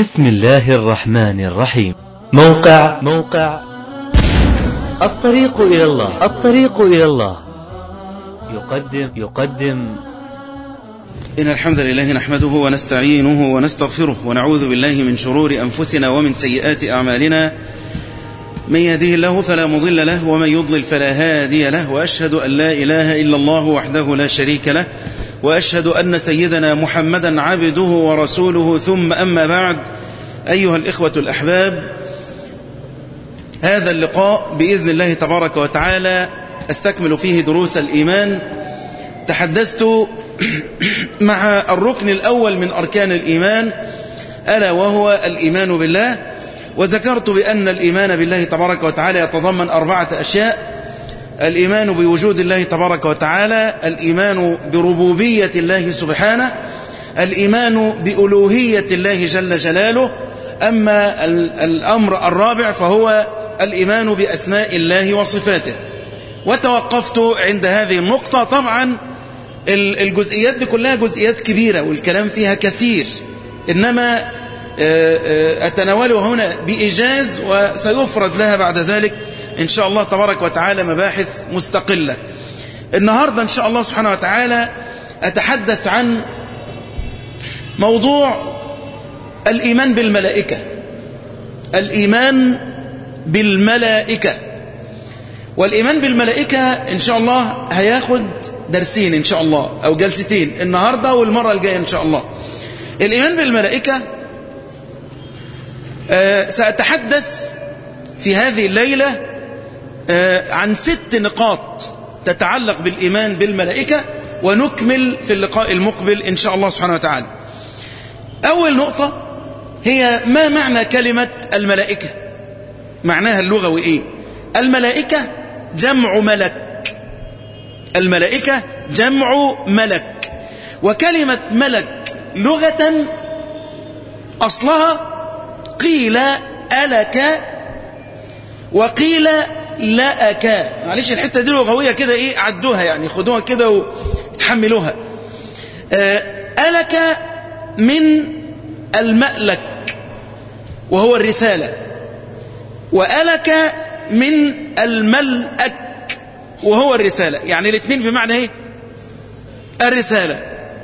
بسم الله الرحمن الرحيم موقع موقع الطريق إلى الله الطريق إلى الله يقدم يقدم إن الحمد لله نحمده ونستعينه ونستغفره ونعوذ بالله من شرور أنفسنا ومن سيئات أعمالنا من يهده الله فلا مضل له ومن يضلل فلا هادي له وأشهد أن لا إله إلا الله وحده لا شريك له وأشهد أن سيدنا محمدا عبده ورسوله ثم أما بعد أيها الإخوة الأحباب هذا اللقاء بإذن الله تبارك وتعالى أستكمل فيه دروس الإيمان تحدثت مع الركن الأول من أركان الإيمان ألا وهو الإيمان بالله وذكرت بأن الإيمان بالله تبارك وتعالى يتضمن أربعة أشياء الإيمان بوجود الله تبارك وتعالى الإيمان بربوبية الله سبحانه الإيمان بألوهية الله جل جلاله أما الأمر الرابع فهو الإيمان بأسماء الله وصفاته وتوقفت عند هذه النقطة طبعا الجزئيات دي كلها جزئيات كبيرة والكلام فيها كثير إنما أتناولها هنا بإيجاز وسيفرد لها بعد ذلك إن شاء الله تبارك وتعالى مباحث مستقلة النهاردة إن شاء الله سبحانه وتعالى أتحدث عن موضوع الإيمان بالملائكة الإيمان بالملائكة والإيمان بالملائكة إن شاء الله هياخد درسين إن شاء الله أو جلستين النهاردة والمرة الجاية إن شاء الله الإيمان بالملائكة أه سأتحدث في هذه الليلة أه عن ست نقاط تتعلق بالإيمان بالملائكة ونكمل في اللقاء المقبل إن شاء الله سبحانه وتعالى أول نقطة هي ما معنى كلمة الملائكة معناها اللغوي إيه الملائكة جمع ملك الملائكة جمع ملك وكلمة ملك لغة أصلها قيل ألك وقيل لأك معلش الحتة دي لغوية كده إيه عدوها يعني خدوها كده وتحملوها ألك من المألك وهو الرسالة وألك من الملأك وهو الرسالة يعني الاثنين بمعنى ايه الرسالة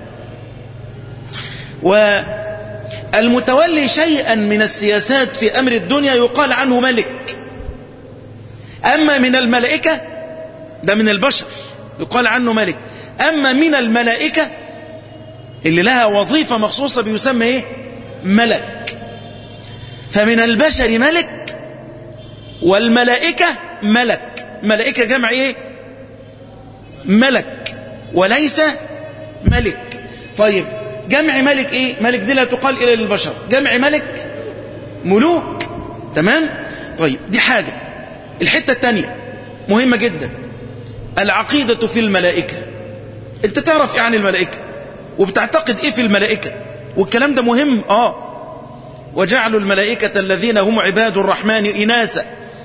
والمتولي شيئا من السياسات في أمر الدنيا يقال عنه ملك أما من الملائكة ده من البشر يقال عنه ملك أما من الملائكة اللي لها وظيفة مخصوصة بيسمى ايه ملك فمن البشر ملك والملائكة ملك ملائكة جمع ايه ملك وليس ملك طيب جمع ملك ايه ملك دي لا تقال الى البشر جمع ملك ملوك تمام طيب دي حاجة الحتة التانية مهمة جدا العقيدة في الملائكة انت تعرف ايه عن الملائكة وبتعتقد ايه في الملائكة والكلام ده مهم اه وجعلوا الملائكة الذين هم عباد الرحمن إناثا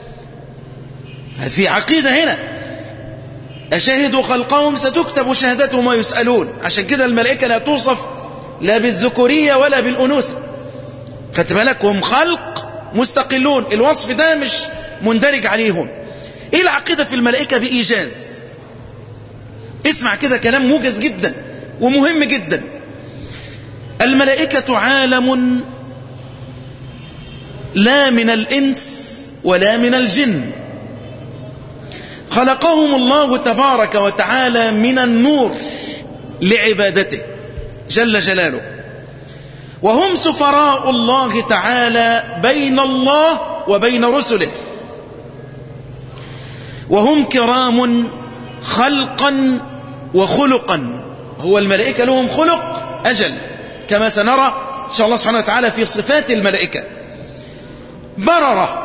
في عقيدة هنا أشهدوا خلقهم ستكتب شهادتهم ويسألون عشان كده الملائكة لا توصف لا بالذكورية ولا بالأنوثة خدت بالك هم خلق مستقلون الوصف ده مش مندرج عليهم ايه العقيدة في الملائكة بإيجاز اسمع كده كلام موجز جدا ومهم جدا الملائكة عالم لا من الإنس ولا من الجن خلقهم الله تبارك وتعالى من النور لعبادته جل جلاله وهم سفراء الله تعالى بين الله وبين رسله وهم كرام خلقا وخلقا هو الملائكة لهم خلق أجل كما سنرى إن شاء الله سبحانه وتعالى في صفات الملائكة بررة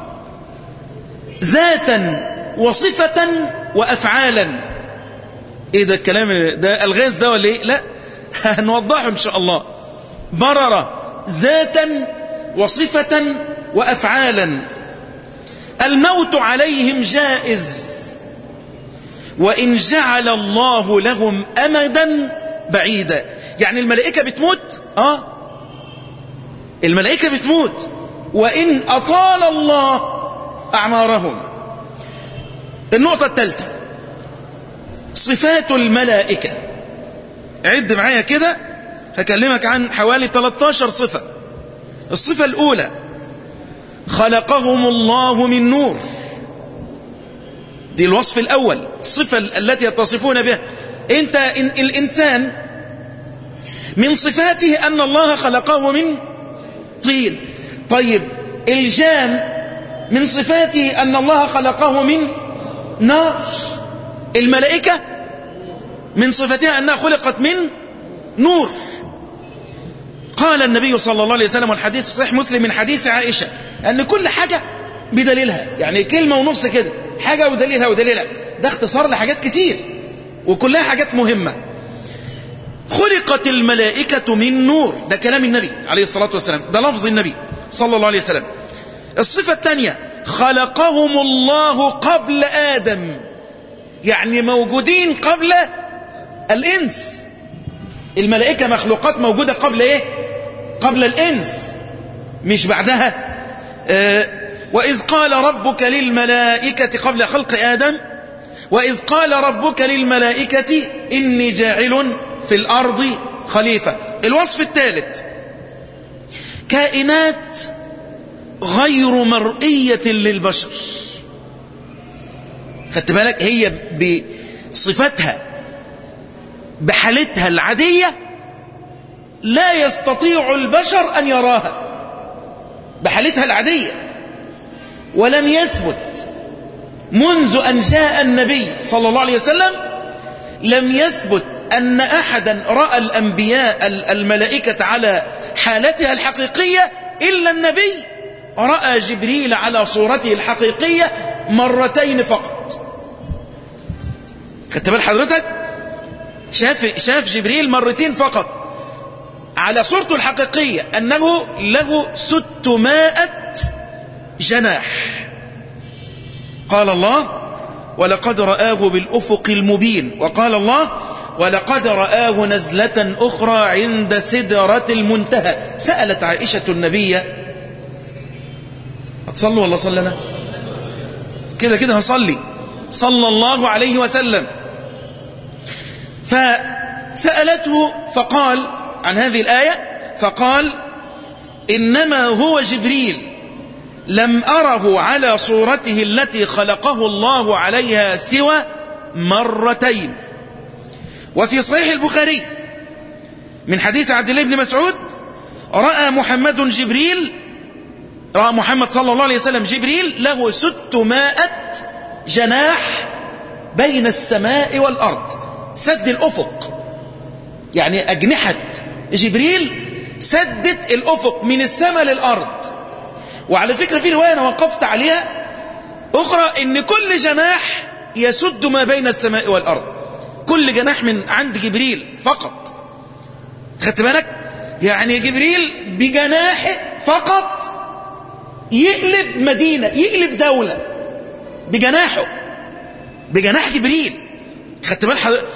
ذاتا وصفة وأفعالا إيه ده الكلام ده الغاز ده ولا إيه لا هنوضحه إن شاء الله بررة ذاتا وصفة وأفعالا الموت عليهم جائز وإن جعل الله لهم أمدا بعيدا يعني الملائكة بتموت آه الملائكة بتموت وإن أطال الله أعمارهم النقطة الثالثة صفات الملائكة عد معايا كده هكلمك عن حوالي 13 صفة الصفة الأولى خلقهم الله من نور دي الوصف الأول الصفة التي يتصفون بها انت إن الإنسان من صفاته أن الله خلقه من طين طيب الجان من صفاته أن الله خلقه من نار الملائكة من صفتها أنها خلقت من نور قال النبي صلى الله عليه وسلم والحديث في صحيح مسلم من حديث عائشة أن كل حاجة بدليلها يعني كلمة ونص كده حاجة ودليلها ودليلها ده اختصار لحاجات كتير وكلها حاجات مهمة خلقت الملائكة من نور ده كلام النبي عليه الصلاة والسلام ده لفظ النبي صلى الله عليه وسلم الصفة الثانية خلقهم الله قبل آدم يعني موجودين قبل الإنس الملائكة مخلوقات موجودة قبل إيه قبل الإنس مش بعدها آه وإذ قال ربك للملائكة قبل خلق آدم وإذ قال ربك للملائكة إني جاعل في الأرض خليفة الوصف الثالث كائنات غير مرئية للبشر خدت بالك هي بصفتها بحالتها العادية لا يستطيع البشر أن يراها بحالتها العادية ولم يثبت منذ أن جاء النبي صلى الله عليه وسلم لم يثبت أن أحدا رأى الأنبياء الملائكة على حالتها الحقيقية إلا النبي رأى جبريل على صورته الحقيقية مرتين فقط خدت بال حضرتك شاف, شاف جبريل مرتين فقط على صورته الحقيقية أنه له ستمائة جناح قال الله ولقد رآه بالأفق المبين وقال الله ولقد رآه نزلة أخرى عند سدرة المنتهى سألت عائشة النبي هتصلوا ولا صلنا كده كده هصلي صلى الله عليه وسلم فسألته فقال عن هذه الآية فقال إنما هو جبريل لم أره على صورته التي خلقه الله عليها سوى مرتين وفي صحيح البخاري من حديث عبد الله بن مسعود رأى محمد جبريل رأى محمد صلى الله عليه وسلم جبريل له ستمائة جناح بين السماء والأرض سد الأفق يعني أجنحة جبريل سدت الأفق من السماء للأرض وعلى فكرة في رواية أنا وقفت عليها أخرى إن كل جناح يسد ما بين السماء والأرض كل جناح من عند جبريل فقط خدت بالك يعني جبريل بجناحه فقط يقلب مدينة يقلب دولة بجناحه بجناح جبريل خدت بال حضرتك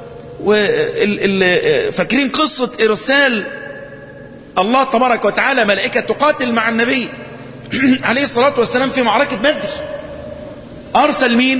فاكرين قصة إرسال الله تبارك وتعالى ملائكة تقاتل مع النبي عليه الصلاة والسلام في معركة بدر أرسل مين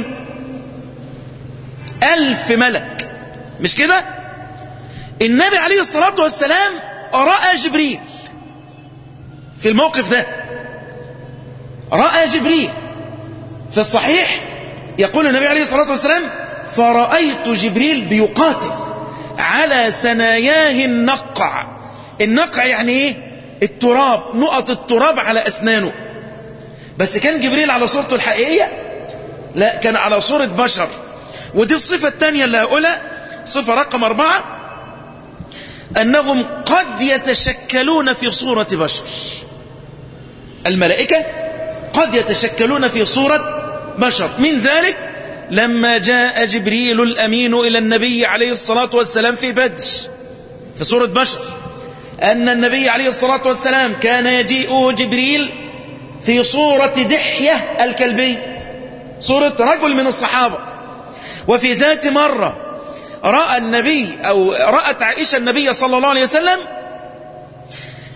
ألف ملك مش كده النبي عليه الصلاة والسلام رأى جبريل في الموقف ده رأى جبريل في الصحيح يقول النبي عليه الصلاة والسلام فرأيت جبريل بيقاتل على ثناياه النقع النقع يعني ايه التراب نقط التراب على أسنانه بس كان جبريل على صورته الحقيقية لا كان على صورة بشر ودي الصفة الثانية اللي هقولها صفة رقم أربعة أنهم قد يتشكلون في صورة بشر الملائكة قد يتشكلون في صورة بشر من ذلك لما جاء جبريل الأمين إلى النبي عليه الصلاة والسلام في بدر في صورة بشر أن النبي عليه الصلاة والسلام كان يجيء جبريل في صورة دحية الكلبي صورة رجل من الصحابة وفي ذات مرة رأى النبي أو رأت عائشة النبي صلى الله عليه وسلم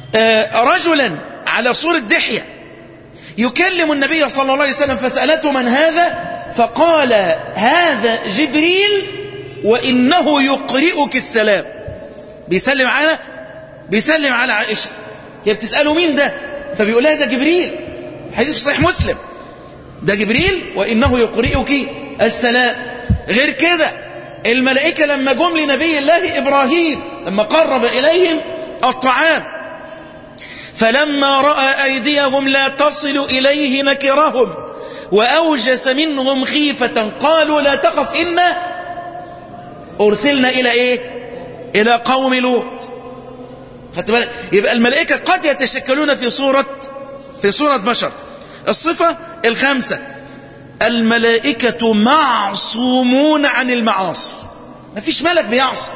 آه، رجلا على صورة دحية يكلم النبي صلى الله عليه وسلم فسألته من هذا فقال هذا جبريل وإنه يقرئك السلام بيسلم على بيسلم على عائشة هي بتسأله مين ده فبيقول لها ده جبريل حديث في صحيح مسلم ده جبريل وإنه يقرئك السلام غير كده الملائكة لما جم لنبي الله إبراهيم لما قرب إليهم الطعام فلما رأى أيديهم لا تصل إليه نكرهم وأوجس منهم خيفة قالوا لا تخف إنا أرسلنا إلى إيه إلى قوم لوط خدت بالك يبقى الملائكة قد يتشكلون في صورة في صورة بشر الصفة الخامسة الملائكة معصومون عن المعاصي ما فيش ملك بيعصي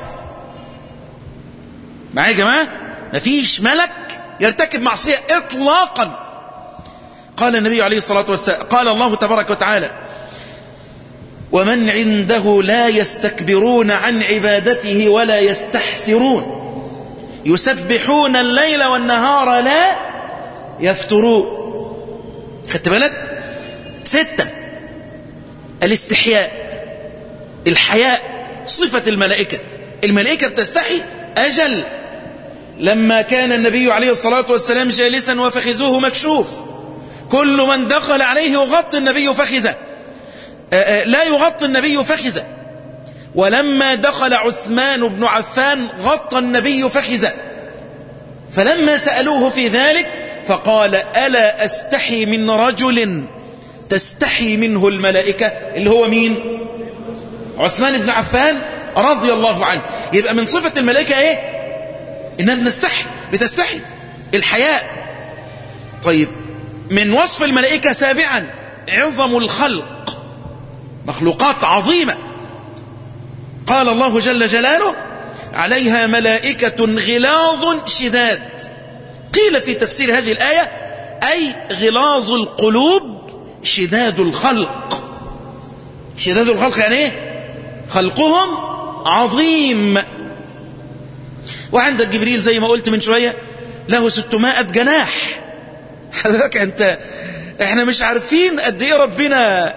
معايا يا جماعة ما فيش ملك يرتكب معصية إطلاقا قال النبي عليه الصلاة والسلام قال الله تبارك وتعالى ومن عنده لا يستكبرون عن عبادته ولا يستحسرون يسبحون الليل والنهار لا يفترون خدت بالك ستة الاستحياء الحياء صفة الملائكة الملائكة بتستحي أجل لما كان النبي عليه الصلاة والسلام جالسا وفخذوه مكشوف كل من دخل عليه يغطي النبي فخذه لا يغطي النبي فخذه ولما دخل عثمان بن عفان غطى النبي فخذه فلما سألوه في ذلك فقال ألا أستحي من رجل تستحي منه الملائكة اللي هو مين عثمان بن عفان رضي الله عنه يبقى من صفة الملائكة ايه انها بنستحي بتستحي الحياء طيب من وصف الملائكة سابعا عظم الخلق مخلوقات عظيمة قال الله جل جلاله عليها ملائكة غلاظ شداد قيل في تفسير هذه الآية أي غلاظ القلوب شداد الخلق شداد الخلق يعني ايه خلقهم عظيم وعندك جبريل زي ما قلت من شوية له 600 جناح حضرتك انت احنا مش عارفين قد ايه ربنا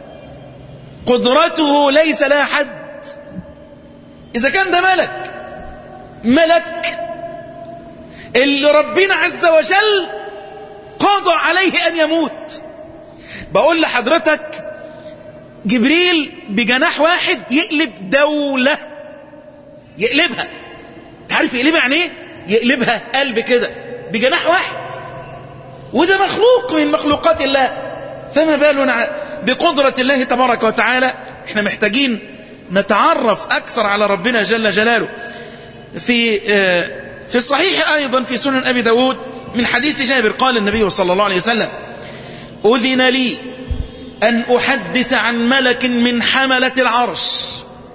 قدرته ليس لها حد اذا كان ده ملك ملك اللي ربنا عز وجل قضى عليه ان يموت بقول لحضرتك جبريل بجناح واحد يقلب دولة يقلبها تعرف يقلبها يعني ايه يقلبها قلب كده بجناح واحد وده مخلوق من مخلوقات الله فما بالنا بقدرة الله تبارك وتعالى احنا محتاجين نتعرف أكثر على ربنا جل جلاله في في الصحيح أيضا في سنن أبي داود من حديث جابر قال النبي صلى الله عليه وسلم أذن لي أن أحدث عن ملك من حملة العرش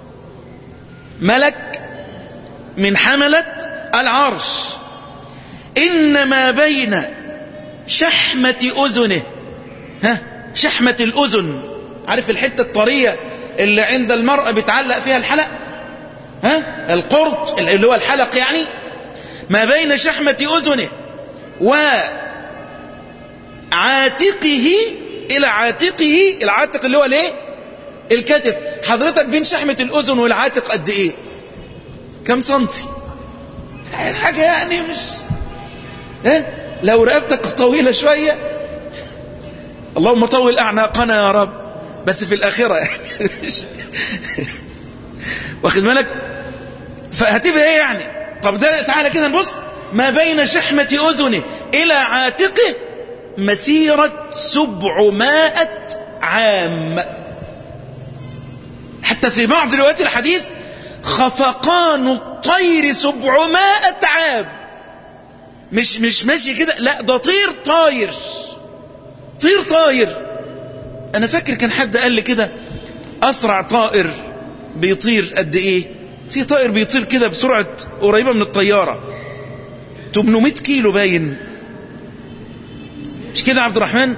ملك من حملة العرش إنما بين شحمة أذنه ها شحمة الأذن عارف الحتة الطرية اللي عند المرأة بتعلق فيها الحلق ها القرط اللي هو الحلق يعني ما بين شحمة أذنه وعاتقه إلى عاتقه العاتق اللي هو الايه الكتف حضرتك بين شحمة الأذن والعاتق قد إيه كم سنتي حاجة يعني مش ها لو رقبتك طويلة شوية اللهم طول أعناقنا يا رب بس في الآخرة يعني واخد بالك فهتبقى ايه يعني طب ده تعالى كده نبص ما بين شحمة أذنه إلى عاتقه مسيرة سبعمائة عام حتى في بعض روايات الحديث خفقان الطير سبعمائة عام مش مش ماشي كده لا ده طير طاير طير طاير انا فاكر كان حد قال لي كده اسرع طائر بيطير قد ايه في طائر بيطير كده بسرعة قريبة من الطيارة 800 كيلو باين مش كده عبد الرحمن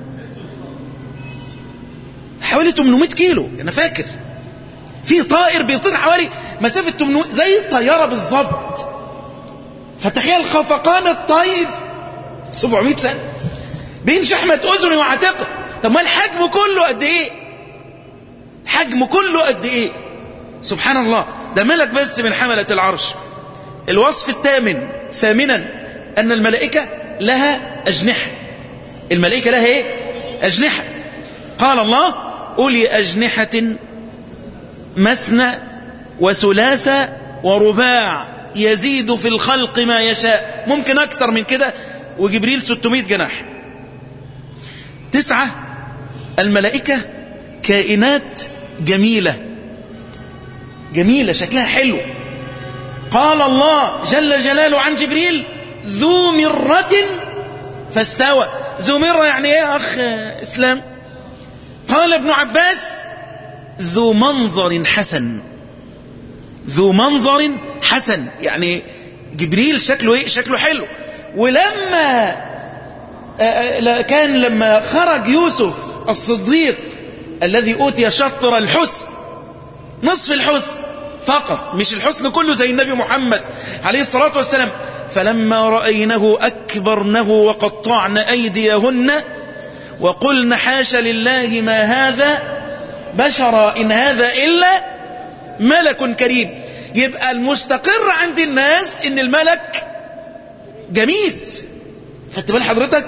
حوالي 800 كيلو انا فاكر في طائر بيطير حوالي مسافة 800 زي الطيارة بالظبط فتخيل خفقان الطير 700 سنة بين شحمة أذن وعتقه طب ما الحجم كله قد إيه حجم كله قد إيه سبحان الله ده ملك بس من حملة العرش الوصف الثامن ثامنا أن الملائكة لها أجنحة الملائكة لها إيه أجنحة قال الله أولي أجنحة مثنى وثلاثة ورباع يزيد في الخلق ما يشاء ممكن أكتر من كده وجبريل 600 جناح تسعة الملائكة كائنات جميلة جميلة شكلها حلو قال الله جل جلاله عن جبريل ذو مرة فاستوى ذو مرة يعني ايه يا أخ إسلام قال ابن عباس ذو منظر حسن ذو منظر حسن يعني جبريل شكله ايه شكله حلو ولما كان لما خرج يوسف الصديق الذي أوتي شطر الحسن نصف الحسن فقط مش الحسن كله زي النبي محمد عليه الصلاة والسلام فلما رأينه أكبرنه وقطعن أيديهن وقلن حاش لله ما هذا بشرا إن هذا إلا ملك كريم يبقى المستقر عند الناس إن الملك جميل خدت بال حضرتك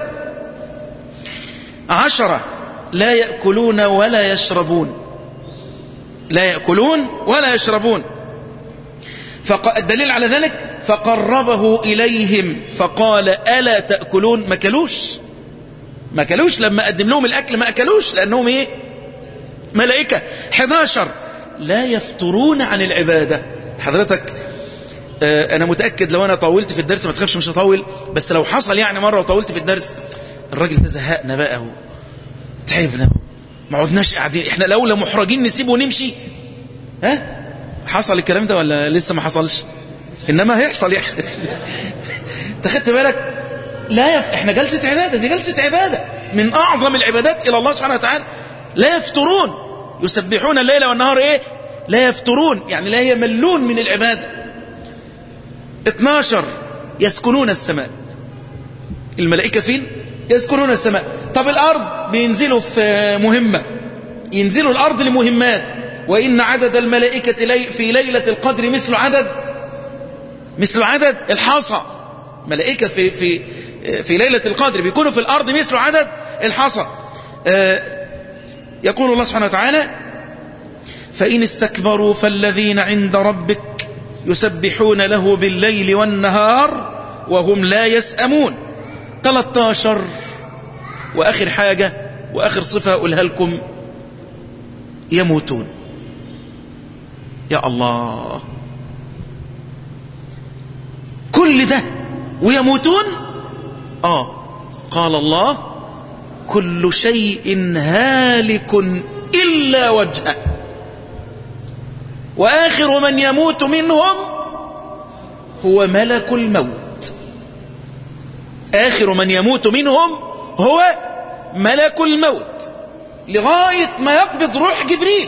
عشرة لا يأكلون ولا يشربون لا يأكلون ولا يشربون الدليل على ذلك فقربه إليهم فقال ألا تأكلون ما كلوش ما كلوش لما قدم لهم الأكل ما أكلوش لأنهم إيه ملائكة 11 لا يفترون عن العبادة حضرتك آه أنا متأكد لو أنا طولت في الدرس ما تخافش مش هطول بس لو حصل يعني مرة وطولت في الدرس الراجل ده زهقنا بقى هو تعبنا ما عدناش قاعدين احنا لولا محرجين نسيبه ونمشي ها حصل الكلام ده ولا لسه ما حصلش انما هيحصل يعني انت خدت بالك لا يف... احنا جلسة عبادة دي جلسة عبادة من اعظم العبادات الى الله سبحانه وتعالى لا يفترون يسبحون الليل والنهار ايه لا يفترون يعني لا يملون من العبادة 12 يسكنون السماء الملائكة فين يسكنون السماء طب الأرض بينزلوا في مهمة ينزلوا الأرض لمهمات وإن عدد الملائكة لي في ليلة القدر مثل عدد مثل عدد الحصى ملائكة في, في, في ليلة القدر بيكونوا في الأرض مثل عدد الحصى يقول الله سبحانه وتعالى فإن استكبروا فالذين عند ربك يسبحون له بالليل والنهار وهم لا يسأمون 13 وآخر حاجة وآخر صفة أقولها لكم يموتون يا الله كل ده ويموتون آه قال الله كل شيء هالك إلا وجهه وآخر من يموت منهم هو ملك الموت آخر من يموت منهم هو ملك الموت لغاية ما يقبض روح جبريل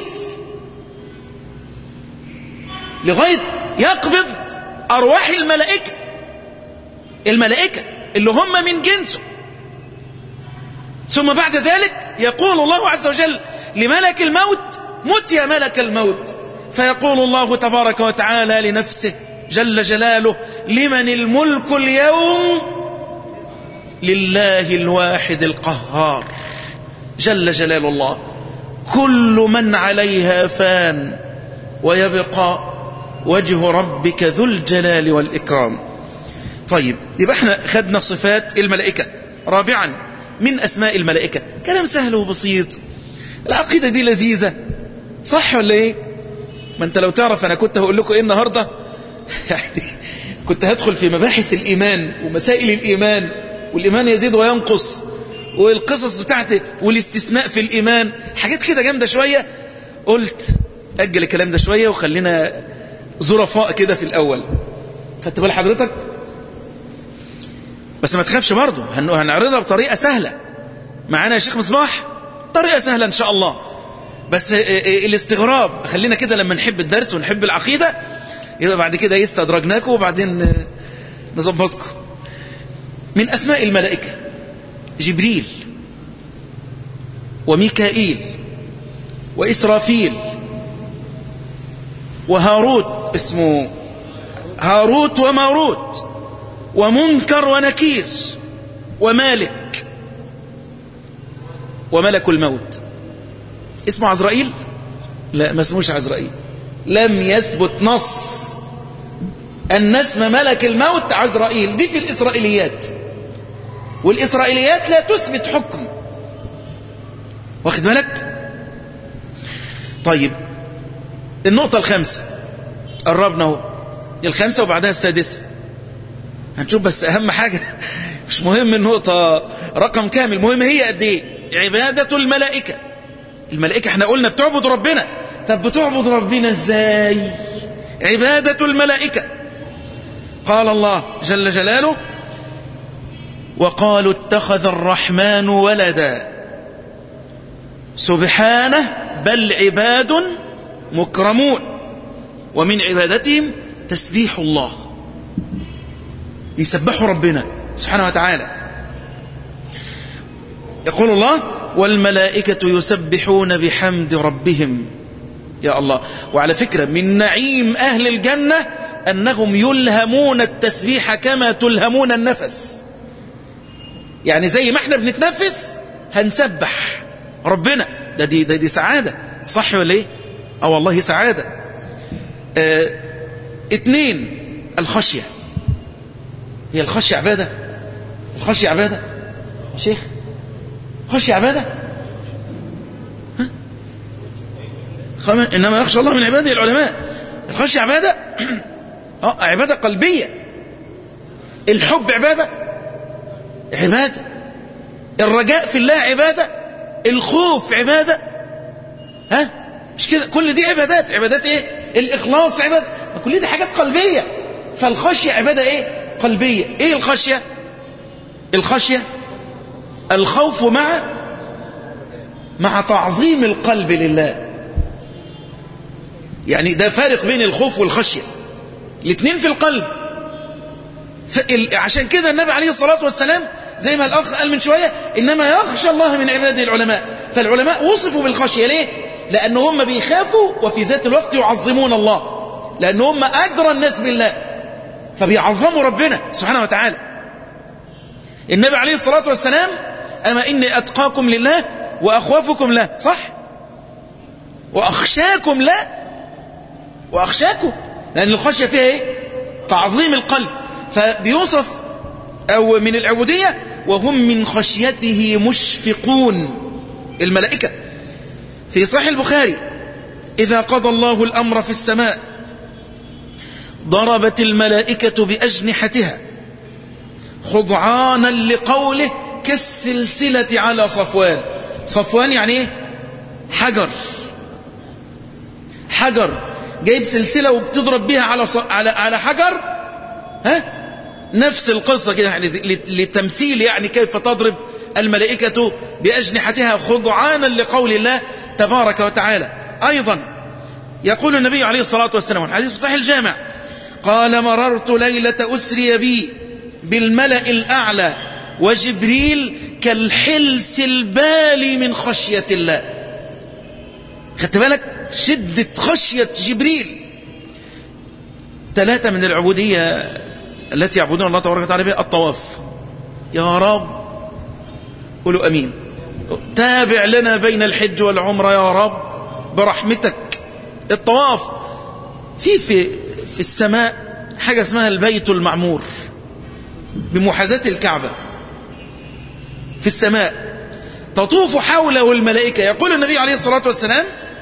لغاية يقبض أرواح الملائكة الملائكة اللي هم من جنسه ثم بعد ذلك يقول الله عز وجل لملك الموت مت يا ملك الموت فيقول الله تبارك وتعالى لنفسه جل جلاله لمن الملك اليوم لله الواحد القهار جل جلال الله كل من عليها فان ويبقى وجه ربك ذو الجلال والإكرام طيب يبقى احنا خدنا صفات الملائكة رابعا من أسماء الملائكة كلام سهل وبسيط العقيدة دي لذيذة صح ولا ايه ما انت لو تعرف انا كنت هقول لكم ايه النهاردة يعني كنت هدخل في مباحث الإيمان ومسائل الإيمان والإيمان يزيد وينقص والقصص بتاعته والاستثناء في الإيمان حاجات كده جامدة شوية قلت أجل الكلام ده شوية وخلينا ظرفاء كده في الأول خدت بال حضرتك بس ما تخافش برضه هنعرضها بطريقة سهلة معانا يا شيخ مصباح طريقة سهلة إن شاء الله بس الاستغراب خلينا كده لما نحب الدرس ونحب العقيدة يبقى بعد كده يستدرجناكم وبعدين نظبطكم من أسماء الملائكة جبريل وميكائيل وإسرافيل وهاروت اسمه هاروت وماروت ومنكر ونكير ومالك وملك الموت اسمه عزرائيل لا ما اسموش عزرائيل لم يثبت نص أن اسم ملك الموت عزرائيل دي في الإسرائيليات والإسرائيليات لا تثبت حكم واخد بالك طيب النقطة الخامسة قربنا اهو الخامسة وبعدها السادسة هنشوف بس أهم حاجة مش مهم النقطة رقم كامل مهم هي قد ايه عبادة الملائكة الملائكة احنا قلنا بتعبد ربنا طب بتعبد ربنا ازاي عبادة الملائكة قال الله جل جلاله وقالوا اتخذ الرحمن ولدا سبحانه بل عباد مكرمون ومن عبادتهم تسبيح الله يسبحوا ربنا سبحانه وتعالى يقول الله والملائكة يسبحون بحمد ربهم يا الله وعلى فكرة من نعيم أهل الجنة أنهم يلهمون التسبيح كما تلهمون النفس يعني زي ما احنا بنتنفس هنسبح ربنا ده دي, ده دي سعادة صح ولا ايه اه والله سعادة اه اتنين الخشية هي الخشية عبادة الخشية عبادة شيخ خشية عبادة ها؟ إنما يخشى الله من عباده العلماء الخشية عبادة اه عبادة قلبية الحب عبادة عبادة الرجاء في الله عبادة الخوف عبادة ها مش كده كل دي عبادات عبادات ايه الإخلاص عبادة كل دي حاجات قلبية فالخشية عبادة ايه قلبية ايه الخشية الخشية الخوف مع مع تعظيم القلب لله يعني ده فارق بين الخوف والخشية الاثنين في القلب عشان كده النبي عليه الصلاة والسلام زي ما الأخ قال من شوية إنما يخشى الله من عباده العلماء فالعلماء وصفوا بالخشية ليه؟ لأن هم بيخافوا وفي ذات الوقت يعظمون الله لأن هم أدرى الناس بالله فبيعظموا ربنا سبحانه وتعالى النبي عليه الصلاة والسلام أما إني أتقاكم لله وأخوافكم له صح وأخشاكم لا وأخشاكم لأن الخشية فيها إيه تعظيم القلب فبيوصف أو من العبودية وهم من خشيته مشفقون الملائكة في صحيح البخاري إذا قضى الله الأمر في السماء ضربت الملائكة بأجنحتها خضعانا لقوله كالسلسلة على صفوان صفوان يعني ايه حجر حجر جايب سلسلة وبتضرب بيها على ص... على على حجر ها نفس القصة كده يعني للتمثيل يعني كيف تضرب الملائكة بأجنحتها خضعانا لقول الله تبارك وتعالى أيضا يقول النبي عليه الصلاة والسلام الحديث في صحيح الجامع قال مررت ليلة أسري بي بالملأ الأعلى وجبريل كالحلس البالي من خشية الله خدت بالك شدة خشية جبريل ثلاثة من العبودية التي يعبدون الله تبارك وتعالى بها الطواف يا رب قولوا أمين تابع لنا بين الحج والعمرة يا رب برحمتك الطواف في في في السماء حاجة اسمها البيت المعمور بمحاذاة الكعبة في السماء تطوف حوله الملائكة يقول النبي عليه الصلاة والسلام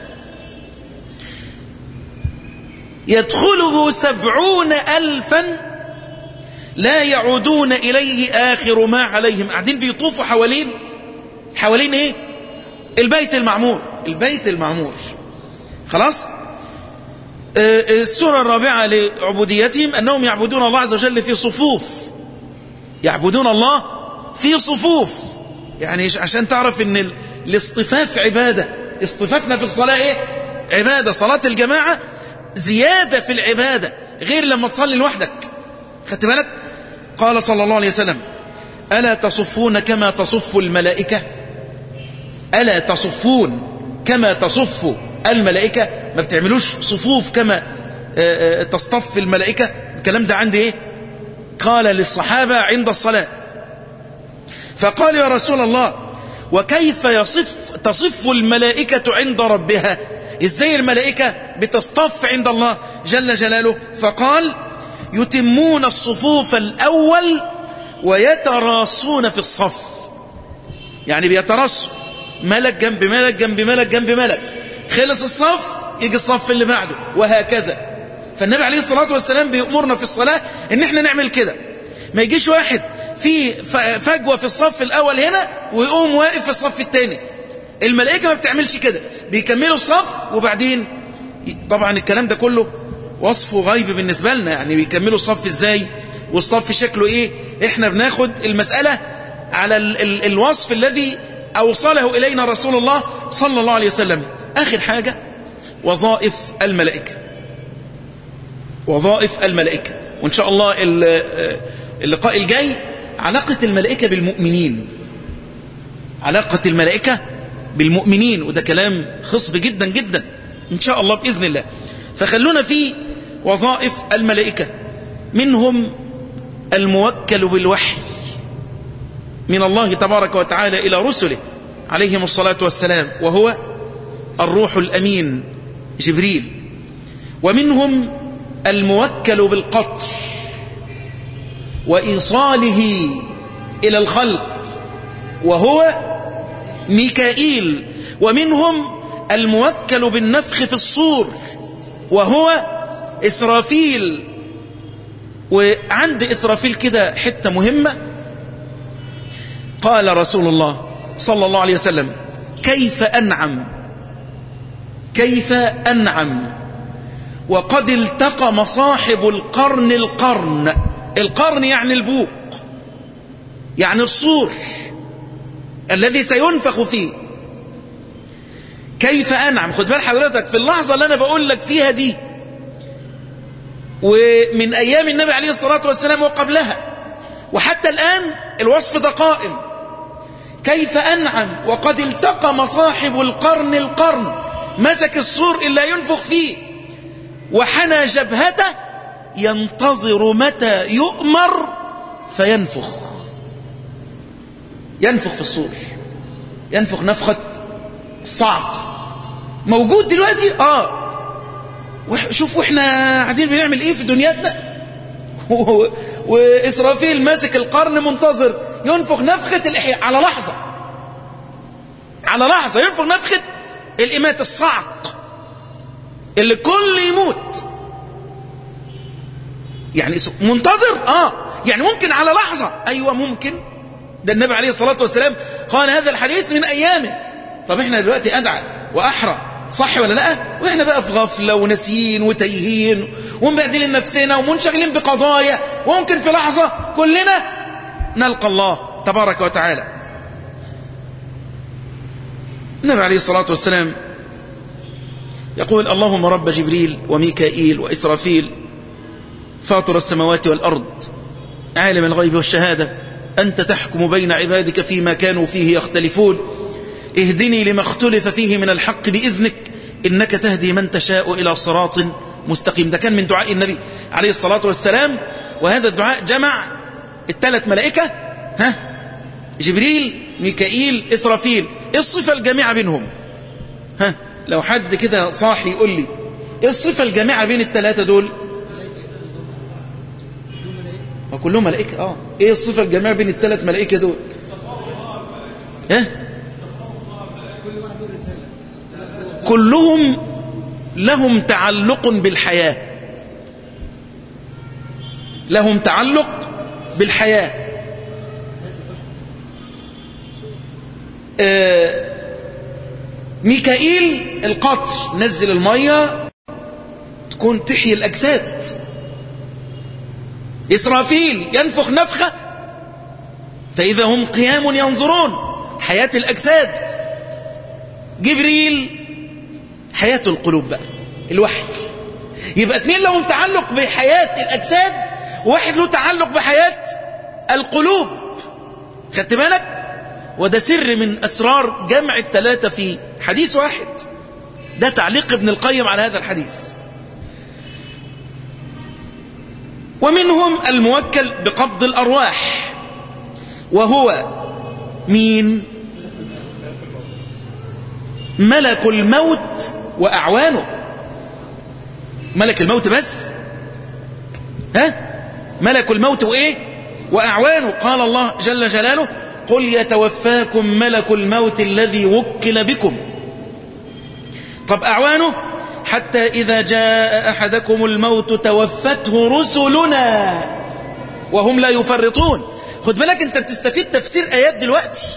يدخله سبعون ألفا لا يعودون إليه آخر ما عليهم قاعدين بيطوفوا حوالين حوالين إيه البيت المعمور البيت المعمور خلاص السورة الرابعة لعبوديتهم أنهم يعبدون الله عز وجل في صفوف يعبدون الله في صفوف يعني عشان تعرف ان الاصطفاف عبادة اصطفافنا في الصلاة ايه عبادة صلاة الجماعة زيادة في العبادة غير لما تصلي لوحدك خدت بالك قال صلى الله عليه وسلم ألا تصفون كما تصف الملائكة ألا تصفون كما تصف الملائكة ما بتعملوش صفوف كما تصطف الملائكة الكلام ده عندي ايه قال للصحابة عند الصلاة فقال يا رسول الله وكيف يصف تصف الملائكة عند ربها ازاي الملائكة بتصطف عند الله جل جلاله فقال يتمون الصفوف الأول ويتراصون في الصف يعني بيترصوا ملك جنب ملك جنب ملك جنب ملك خلص الصف يجي الصف اللي بعده وهكذا فالنبي عليه الصلاة والسلام بيأمرنا في الصلاة ان احنا نعمل كده ما يجيش واحد في فجوة في الصف الأول هنا ويقوم واقف في الصف الثاني الملائكة ما بتعملش كده بيكملوا الصف وبعدين طبعا الكلام ده كله وصفه غيب بالنسبة لنا يعني بيكملوا الصف ازاي والصف شكله ايه احنا بناخد المسألة على ال ال الوصف الذي أوصله إلينا رسول الله صلى الله عليه وسلم آخر حاجة وظائف الملائكة وظائف الملائكة وإن شاء الله اللقاء الجاي علاقة الملائكة بالمؤمنين علاقة الملائكة بالمؤمنين وده كلام خصب جدا جدا إن شاء الله بإذن الله فخلونا في وظائف الملائكة منهم الموكل بالوحي من الله تبارك وتعالى إلى رسله عليهم الصلاة والسلام وهو الروح الأمين جبريل ومنهم الموكل بالقطر وإيصاله إلى الخلق وهو ميكائيل ومنهم الموكل بالنفخ في الصور وهو إسرافيل وعند إسرافيل كده حتة مهمة قال رسول الله صلى الله عليه وسلم كيف أنعم كيف أنعم وقد التقم صاحب القرن القرن القرن يعني البوق يعني الصور الذي سينفخ فيه كيف أنعم خد بال حضرتك في اللحظة اللي أنا بقول لك فيها دي ومن أيام النبي عليه الصلاة والسلام وقبلها وحتى الآن الوصف ده قائم كيف أنعم وقد التقم صاحب القرن القرن مسك السور إلا ينفخ فيه وحنى جبهته ينتظر متى يؤمر فينفخ ينفخ في الصور ينفخ نفخة الصعق موجود دلوقتي آه شوفوا احنا قاعدين بنعمل ايه في دنياتنا وإسرافيل ماسك القرن منتظر ينفخ نفخة الإحياء على لحظة على لحظة ينفخ نفخة الإمات الصعق اللي كل يموت يعني منتظر آه يعني ممكن على لحظة أيوة ممكن ده النبي عليه الصلاة والسلام قال هذا الحديث من أيامه طب احنا دلوقتي أدعى وأحرى صح ولا لا واحنا بقى في غفلة ونسيين وتيهين ومبهدلين نفسنا ومنشغلين بقضايا وممكن في لحظة كلنا نلقى الله تبارك وتعالى النبي عليه الصلاة والسلام يقول اللهم رب جبريل وميكائيل وإسرافيل فاطر السماوات والأرض عالم الغيب والشهادة أنت تحكم بين عبادك فيما كانوا فيه يختلفون اهدني لما اختلف فيه من الحق بإذنك إنك تهدي من تشاء إلى صراط مستقيم ده كان من دعاء النبي عليه الصلاة والسلام وهذا الدعاء جمع الثلاث ملائكة ها جبريل ميكائيل إسرافيل إيه الصفة الجامعة بينهم ها لو حد كده صاحي يقول لي إيه الصفة الجامعة بين الثلاثة دول وكلهم ملائكة آه إيه الصفة الجامعة بين الثلاث ملائكة دول ها كلهم لهم تعلق بالحياة لهم تعلق بالحياة آه ميكائيل القطر نزل المية تكون تحيي الأجساد إسرافيل ينفخ نفخة فإذا هم قيام ينظرون حياة الأجساد جبريل حياة القلوب بقى الوحي يبقى اتنين لهم تعلق بحياة الأجساد وواحد له تعلق بحياة القلوب خدت بالك وده سر من أسرار جمع الثلاثة في حديث واحد ده تعليق ابن القيم على هذا الحديث ومنهم الموكل بقبض الأرواح وهو مين ملك الموت وأعوانه ملك الموت بس ها ملك الموت وإيه وأعوانه قال الله جل جلاله قل يتوفاكم ملك الموت الذي وكل بكم طب أعوانه حتى إذا جاء أحدكم الموت توفته رسلنا وهم لا يفرطون خد بالك انت بتستفيد تفسير آيات دلوقتي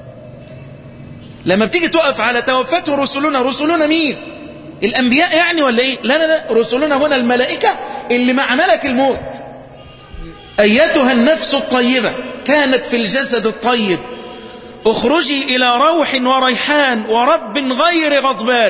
لما بتيجي تقف على توفته رسلنا رسلنا مين الأنبياء يعني ولا إيه لا لا لا رسلنا هنا الملائكة اللي مع ملك الموت أيتها النفس الطيبة كانت في الجسد الطيب اخرجي إلى روح وريحان ورب غير غضبان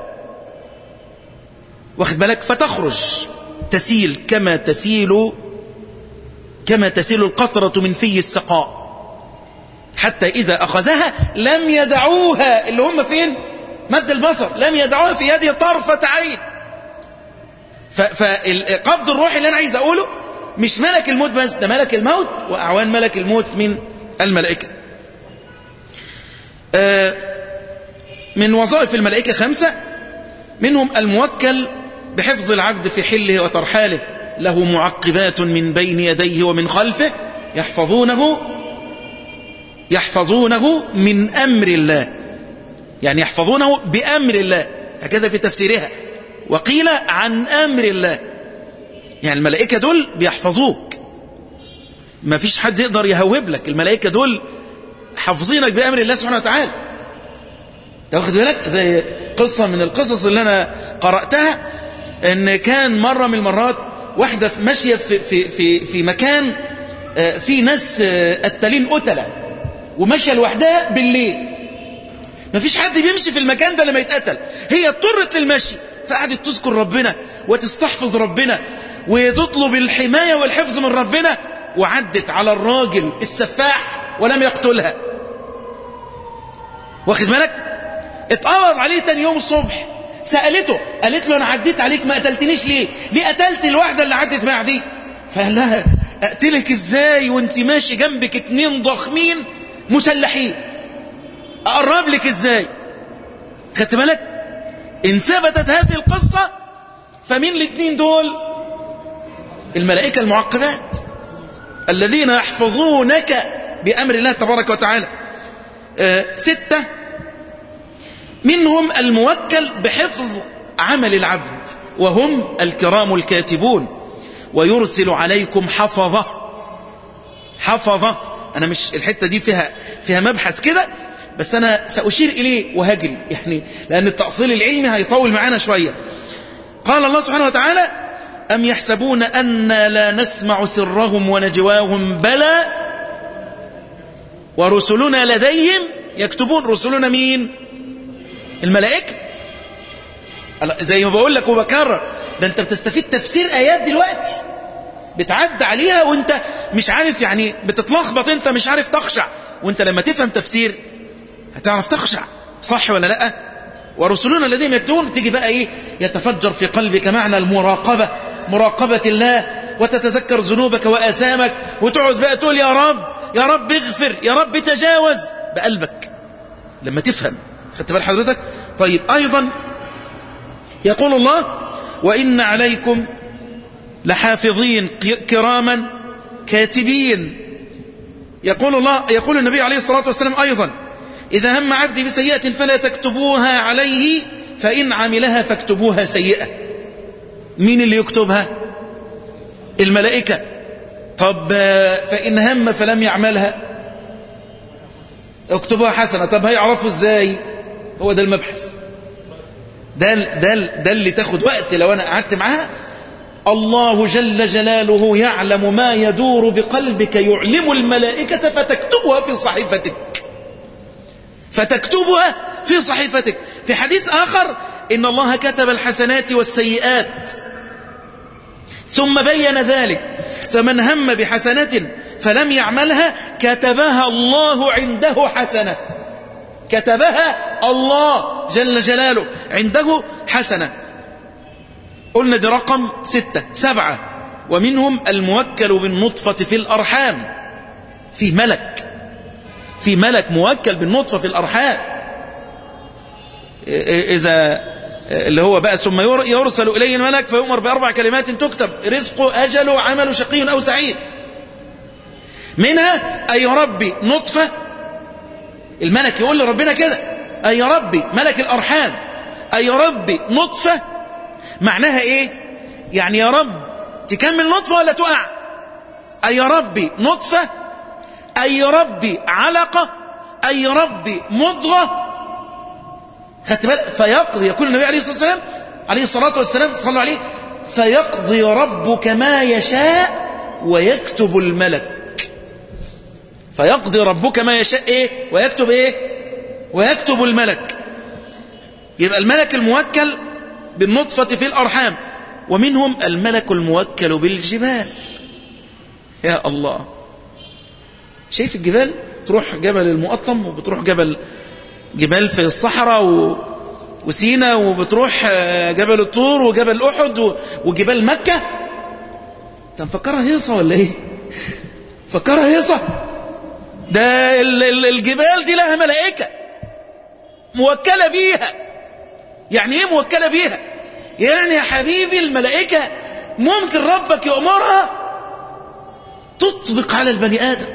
واخد بالك فتخرج تسيل كما تسيل كما تسيل القطرة من في السقاء حتى إذا أخذها لم يدعوها اللي هم فين مد البصر لم يدعوها في يده طرفة عين فقبض الروح اللي أنا عايز أقوله مش ملك الموت بس ده ملك الموت وأعوان ملك الموت من الملائكة من وظائف الملائكة خمسة منهم الموكل بحفظ العبد في حله وترحاله له معقبات من بين يديه ومن خلفه يحفظونه يحفظونه من أمر الله يعني يحفظونه بأمر الله هكذا في تفسيرها وقيل عن أمر الله يعني الملائكة دول بيحفظوك ما فيش حد يقدر يهوب لك الملائكة دول حافظينك بأمر الله سبحانه وتعالى تاخد بالك زي قصة من القصص اللي أنا قرأتها ان كان مرة من المرات واحدة ماشية في, في, في, في مكان في ناس قتالين قتلة وماشية لوحدها بالليل ما فيش حد بيمشي في المكان ده لما يتقتل هي اضطرت للمشي فقعدت تذكر ربنا وتستحفظ ربنا وتطلب الحماية والحفظ من ربنا وعدت على الراجل السفاح ولم يقتلها واخد بالك اتقبض عليه تاني يوم الصبح سألته قالت له أنا عديت عليك ما قتلتنيش ليه ليه قتلت الواحدة اللي عدت معها دي فقال لها أقتلك إزاي وانت ماشي جنبك اتنين ضخمين مسلحين أقرب لك إزاي خدت بالك إن ثبتت هذه القصة فمين الاثنين دول الملائكة المعقبات الذين يحفظونك بأمر الله تبارك وتعالى آه ستة منهم الموكل بحفظ عمل العبد وهم الكرام الكاتبون ويرسل عليكم حفظة حفظة أنا مش الحتة دي فيها فيها مبحث كده بس أنا سأشير إليه وهجري يعني لأن التأصيل العلمي هيطول معانا شوية قال الله سبحانه وتعالى أم يحسبون أن لا نسمع سرهم ونجواهم بلى ورسلنا لديهم يكتبون رسلنا مين الملائكة زي ما بقول لك وبكرر ده انت بتستفيد تفسير آيات دلوقتي بتعد عليها وانت مش عارف يعني بتتلخبط انت مش عارف تخشع وانت لما تفهم تفسير هتعرف تخشع صح ولا لا ورسلنا الذين يكتبون تيجي بقى ايه يتفجر في قلبك معنى المراقبة مراقبة الله وتتذكر ذنوبك وآثامك وتقعد بقى تقول يا رب يا رب اغفر يا رب تجاوز بقلبك لما تفهم خدت بال حضرتك طيب أيضا يقول الله وإن عليكم لحافظين كراما كاتبين يقول الله يقول النبي عليه الصلاة والسلام أيضا إذا هم عبدي بسيئة فلا تكتبوها عليه فإن عملها فاكتبوها سيئة مين اللي يكتبها الملائكة طب فإن هم فلم يعملها اكتبوها حسنة طب هيعرفوا ازاي هو ده المبحث ده, ده, ده اللي تاخد وقت لو أنا قعدت معاها الله جل جلاله يعلم ما يدور بقلبك يعلم الملائكة فتكتبها في صحيفتك فتكتبها في صحيفتك في حديث آخر إن الله كتب الحسنات والسيئات ثم بين ذلك فمن هم بحسنة فلم يعملها كتبها الله عنده حسنة كتبها الله جل جلاله عنده حسنة قلنا دي رقم ستة سبعة ومنهم الموكل بالنطفة في الأرحام في ملك في ملك موكل بالنطفة في الأرحام إذا اللي هو بقى ثم يرسل إليه الملك فيؤمر بأربع كلمات تكتب رزقه أجله عمل شقي أو سعيد منها أي ربي نطفة الملك يقول لربنا كده أي ربي ملك الأرحام أي ربي نطفة معناها إيه يعني يا رب تكمل نطفة ولا تقع أي ربي نطفة أي ربي علقة أي ربي مضغة خدت بالك فيقضي يقول النبي عليه الصلاة والسلام عليه الصلاة والسلام صلوا عليه فيقضي ربك ما يشاء ويكتب الملك فيقضي ربك ما يشاء ايه ويكتب ايه ويكتب الملك يبقى الملك الموكل بالنطفة في الأرحام ومنهم الملك الموكل بالجبال يا الله شايف الجبال تروح جبل المقطم وبتروح جبل جبال في الصحراء و... وسينا وبتروح جبل الطور وجبل أحد وجبال مكة انت مفكرها هيصة ولا ايه فكرها هيصة ده الجبال دي لها ملائكة موكلة بيها يعني ايه موكلة بيها يعني يا حبيبي الملائكة ممكن ربك يأمرها تطبق على البني آدم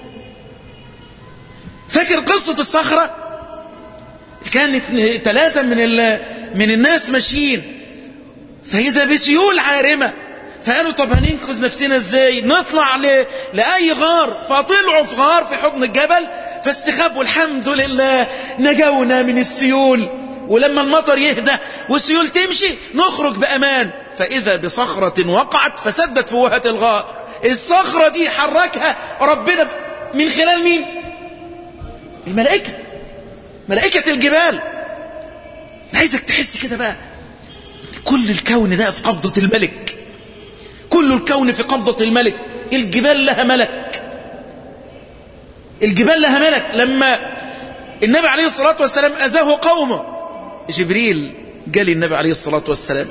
فاكر قصة الصخرة كانت ثلاثة من من الناس ماشيين فإذا بسيول عارمة فقالوا طب هننقذ نفسنا ازاي نطلع ل... لأي غار فطلعوا في غار في حضن الجبل فاستخبوا الحمد لله نجونا من السيول ولما المطر يهدى والسيول تمشي نخرج بأمان فإذا بصخرة وقعت فسدت فوهة الغار الصخرة دي حركها ربنا من خلال مين الملائكة ملائكة الجبال أنا عايزك تحس كده بقى كل الكون ده في قبضة الملك كل الكون في قبضة الملك الجبال لها ملك الجبال لها ملك لما النبي عليه الصلاة والسلام أذاه قومه جبريل قال النبي عليه الصلاة والسلام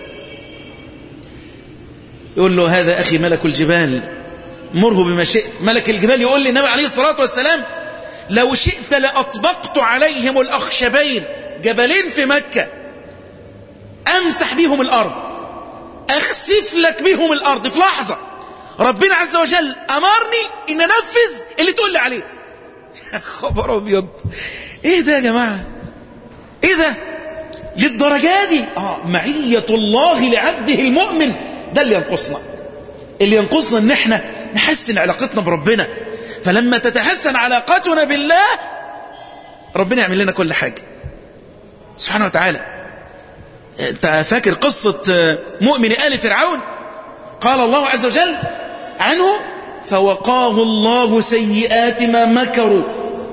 يقول له هذا أخي ملك الجبال مره بما شئت ملك الجبال يقول للنبي عليه الصلاة والسلام لو شئت لأطبقت عليهم الأخشبين جبلين في مكة أمسح بيهم الأرض أخسف لك بيهم الأرض في لحظة ربنا عز وجل أمرني إن أنفذ اللي تقول لي عليه خبر أبيض إيه ده يا جماعة إيه ده للدرجة دي آه معية الله لعبده المؤمن ده اللي ينقصنا اللي ينقصنا ان احنا نحسن علاقتنا بربنا فلما تتحسن علاقتنا بالله ربنا يعمل لنا كل حاجة سبحانه وتعالى انت فاكر قصة مؤمن آل فرعون قال الله عز وجل عنه فوقاه الله سيئات ما مكروا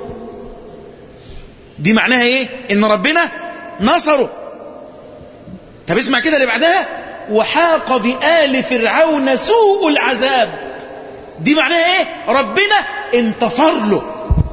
دي معناها ايه ان ربنا نصره طب اسمع كده اللي بعدها وحاق بآل فرعون سوء العذاب دي معناها ايه ربنا انتصر له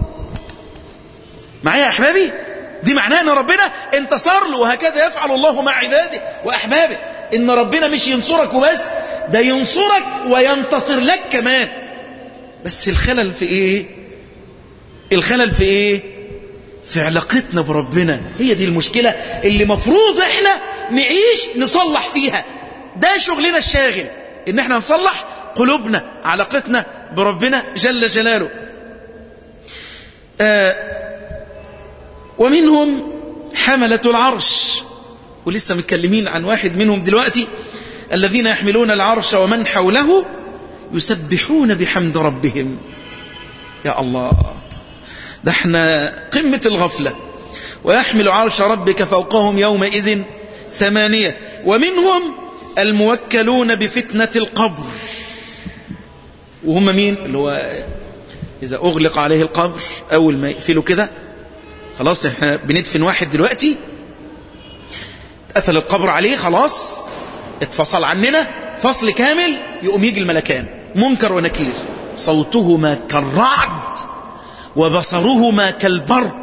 معايا يا احبابي دي معناها ان ربنا انتصر له وهكذا يفعل الله مع عباده واحبابه ان ربنا مش ينصرك وبس ده ينصرك وينتصر لك كمان بس الخلل في ايه الخلل في ايه في علاقتنا بربنا هي دي المشكلة اللي مفروض احنا نعيش نصلح فيها ده شغلنا الشاغل ان احنا نصلح قلوبنا علاقتنا بربنا جل جلاله آه ومنهم حملة العرش ولسه متكلمين عن واحد منهم دلوقتي الذين يحملون العرش ومن حوله يسبحون بحمد ربهم يا الله ده احنا قمة الغفلة ويحمل عرش ربك فوقهم يومئذ ثمانية ومنهم الموكلون بفتنة القبر وهم مين اللي هو إذا أغلق عليه القبر أول ما يقفلوا كده خلاص احنا بندفن واحد دلوقتي قفل القبر عليه خلاص اتفصل عننا فصل كامل يقوم يجي الملكان منكر ونكير صوتهما كالرعد وبصرهما كالبرق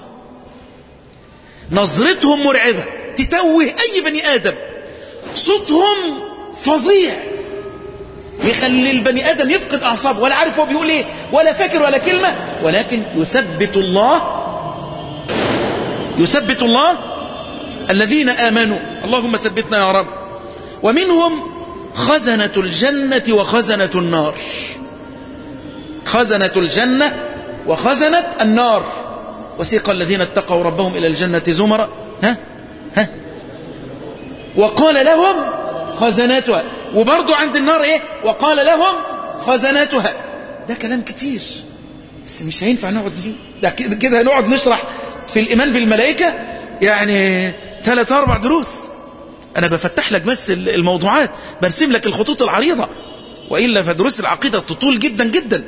نظرتهم مرعبة تتوه أي بني آدم صوتهم فظيع يخلي البني آدم يفقد أعصابه ولا عارف هو بيقول إيه ولا فاكر ولا كلمة ولكن يثبت الله يثبت الله الذين آمنوا اللهم ثبتنا يا رب ومنهم خزنة الجنة وخزنة النار خزنة الجنة وخزنة النار وسيق الذين اتقوا ربهم إلى الجنة زمرا ها ها وقال لهم خزناتها وبرضو عند النار ايه وقال لهم خزناتها ده كلام كتير بس مش هينفع نقعد فيه ده كده هنقعد نشرح في الإيمان بالملائكة يعني ثلاث أربع دروس أنا بفتح لك بس الموضوعات برسم لك الخطوط العريضة وإلا فدروس العقيدة تطول جدا جدا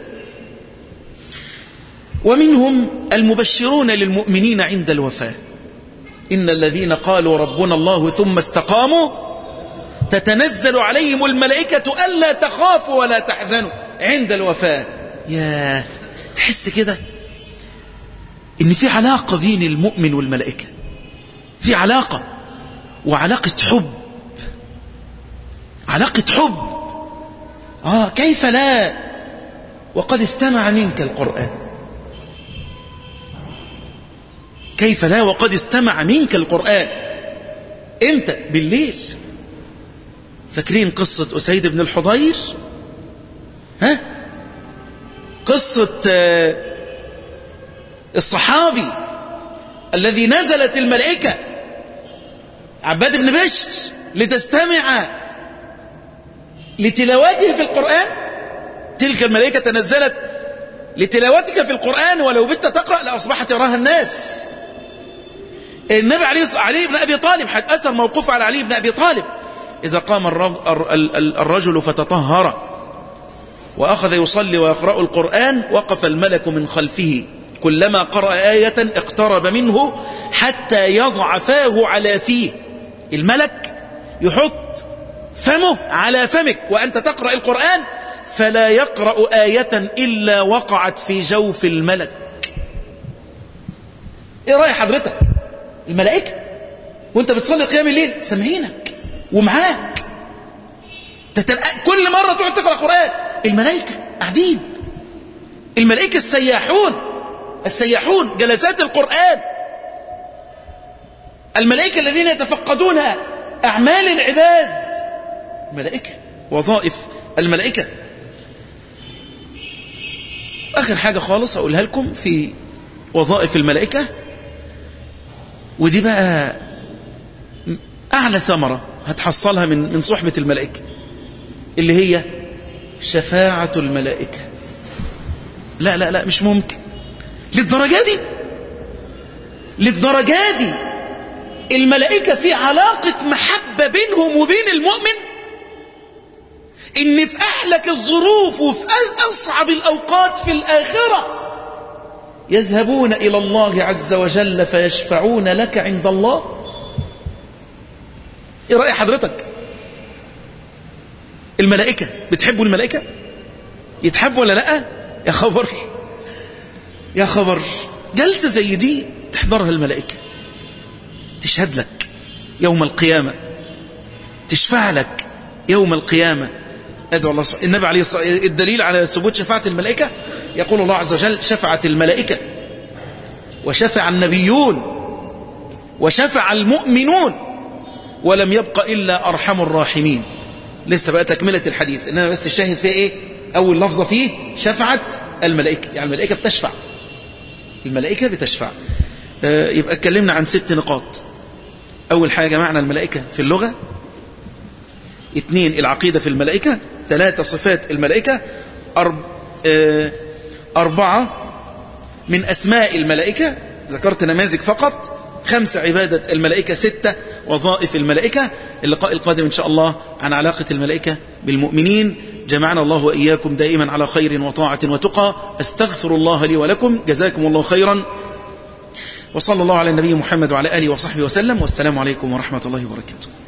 ومنهم المبشرون للمؤمنين عند الوفاة إن الذين قالوا ربنا الله ثم استقاموا تتنزل عليهم الملائكة ألا تخافوا ولا تحزنوا عند الوفاة يا تحس كده إن في علاقة بين المؤمن والملائكة في علاقة وعلاقة حب علاقة حب آه كيف لا وقد استمع منك القرآن كيف لا وقد استمع منك القرآن امتى بالليل فاكرين قصة أسيد بن الحضير ها قصة الصحابي الذي نزلت الملائكة عباد بن بشر لتستمع لتلاوته في القرآن تلك الملائكة تنزلت لتلاوتك في القرآن ولو بت تقرأ لأصبحت يراها الناس النبي عليه علي بن أبي طالب حد أثر موقوف على علي بن أبي طالب إذا قام الرجل فتطهر وأخذ يصلي ويقرأ القرآن وقف الملك من خلفه كلما قرأ آية اقترب منه حتى يضع فاه على فيه الملك يحط فمه على فمك وأنت تقرأ القرآن فلا يقرأ آية إلا وقعت في جوف الملك ايه رأي حضرتك الملائكة وانت بتصلي قيام الليل سامعينك ومعاك تتل... كل مرة تقعد تقرأ قرآن الملائكة قاعدين الملائكة السياحون السياحون جلسات القرآن الملائكة الذين يتفقدون أعمال العباد ملائكة وظائف الملائكة آخر حاجة خالص أقولها لكم في وظائف الملائكة ودي بقى أعلى ثمرة هتحصلها من من صحبة الملائكة اللي هي شفاعة الملائكة لا لا لا مش ممكن للدرجة دي للدرجة دي الملائكة في علاقة محبة بينهم وبين المؤمن إن في أحلك الظروف وفي أصعب الأوقات في الآخرة يذهبون إلى الله عز وجل فيشفعون لك عند الله إيه رأي حضرتك الملائكة بتحبوا الملائكة يتحبوا ولا لا يا خبر يا خبر جلسة زي دي تحضرها الملائكة تشهد لك يوم القيامة تشفع لك يوم القيامة أدعو الله سبحانه النبي عليه الصلاة الدليل على ثبوت شفاعة الملائكة يقول الله عز وجل شفعت الملائكة وشفع النبيون وشفع المؤمنون ولم يبق إلا أرحم الراحمين لسه بقى تكملة الحديث إنما بس الشاهد فيه إيه أول لفظة فيه شفعت الملائكة يعني الملائكة بتشفع الملائكة بتشفع آه يبقى اتكلمنا عن ست نقاط أول حاجة معنى الملائكة في اللغة اثنين العقيدة في الملائكة ثلاثة صفات الملائكة أرب آه أربعة من أسماء الملائكة ذكرت نماذج فقط خمسة عبادة الملائكة ستة وظائف الملائكة اللقاء القادم إن شاء الله عن علاقة الملائكة بالمؤمنين جمعنا الله وإياكم دائما على خير وطاعة وتقى أستغفر الله لي ولكم جزاكم الله خيرا وصلى الله على النبي محمد وعلى آله وصحبه وسلم والسلام عليكم ورحمة الله وبركاته